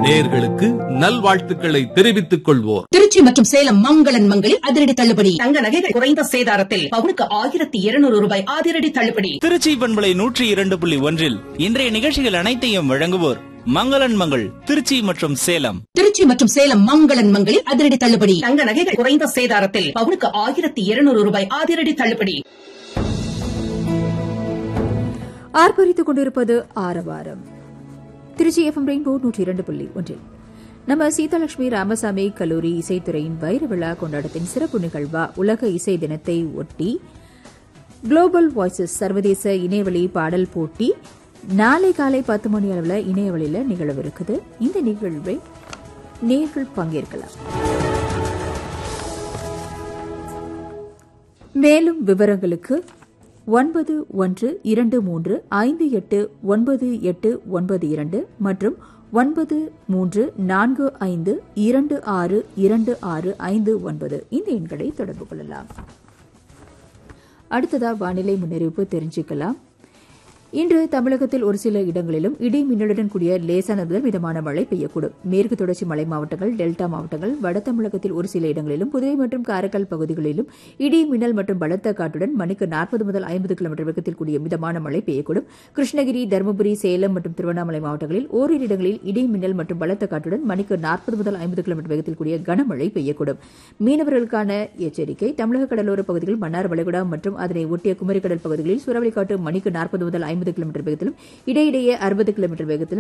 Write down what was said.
நேர்களுக்கு நல்வாழ்த்துக்களை தெரிவித்துக் கொள்வோர் திருச்சி மற்றும் சேலம் மங்களன் மங்களில் அதிரடி தள்ளுபடி தங்க நகைகள் குறைந்த சேதாரத்தில் பவுனுக்கு ஆயிரத்தி இருநூறு ரூபாய் அதிரடி தள்ளுபடி திருச்சி பண்பலை நூற்றி இரண்டு புள்ளி ஒன்றில் இன்றைய நிகழ்ச்சிகள் அனைத்தையும் வழங்குவோர் மங்களன் மங்கள் திருச்சி மற்றும் சேலம் திருச்சி மற்றும் சேலம் மங்களன் மங்களில் அதிரடி தள்ளுபடி தங்க நகைகள் குறைந்த சேதாரத்தில் பவுனுக்கு ஆயிரத்தி இருநூறு ரூபாய் அதிரடி தள்ளுபடி ஆர்ப்பரித்துக் கொண்டிருப்பது ஆரவாரம் திருச்சி எஃப்எம் ரெயின்போ நூற்றி இரண்டு புள்ளி ஒன்றில் நம்ம சீதாலட்சுமி ராமசாமி கல்லூரி இசைத்துறையின் வைர விழா கொண்டாட்டத்தின் சிறப்பு நிகழ்வா உலக இசை தினத்தை ஒட்டி குளோபல் வாய்ஸஸ் சர்வதேச இணையவழி பாடல் போட்டி நாளை காலை பத்து மணி அளவில் இணையவழியில் நிகழவிருக்குது இந்த நிகழ்வை நேர்கள் பங்கேற்கலாம் மேலும் விவரங்களுக்கு ஒன்பது ஒன்று இரண்டு மூன்று ஐந்து எட்டு ஒன்பது எட்டு ஒன்பது இரண்டு மற்றும் ஒன்பது மூன்று நான்கு ஐந்து இரண்டு ஆறு இரண்டு ஆறு ஐந்து ஒன்பது இந்த எண்களை தொடர்பு கொள்ளலாம் அடுத்ததா வானிலை முன்னறிவிப்பு தெரிஞ்சுக்கலாம் இன்று தமிழகத்தில் ஒரு சில இடங்களிலும் இடி மின்னலுடன் கூடிய லேசான முதல் மிதமான மழை பெய்யக்கூடும் மேற்கு தொடர்ச்சி மலை மாவட்டங்கள் டெல்டா மாவட்டங்கள் வட தமிழகத்தில் ஒரு சில இடங்களிலும் புதுவை மற்றும் காரைக்கால் பகுதிகளிலும் இடி மின்னல் மற்றும் பலத்த காற்றுடன் மணிக்கு நாற்பது முதல் ஐம்பது கிலோமீட்டர் வேகத்தில் கூடிய மிதமான மழை பெய்யக்கூடும் கிருஷ்ணகிரி தருமபுரி சேலம் மற்றும் திருவண்ணாமலை மாவட்டங்களில் ஓரிரு இடங்களில் இடி மின்னல் மற்றும் பலத்த காற்றுடன் மணிக்கு நாற்பது முதல் ஐம்பது கிலோமீட்டர் வேகத்தில் கூடிய கனமழை பெய்யக்கூடும் மீனவர்களுக்கான எச்சரிக்கை தமிழக கடலோர பகுதிகள் மன்னார் வளைகுடா மற்றும் அதனை ஒட்டிய குமரிக்கடல் பகுதிகளில் சூறாவளி காற்று மணிக்கு நாற்பது முதல் ஐம்பது கிலோமீட்டர் வேகத்திலும் இடையிடையே அறுபது கிலோமீட்டர் வேகத்திலும்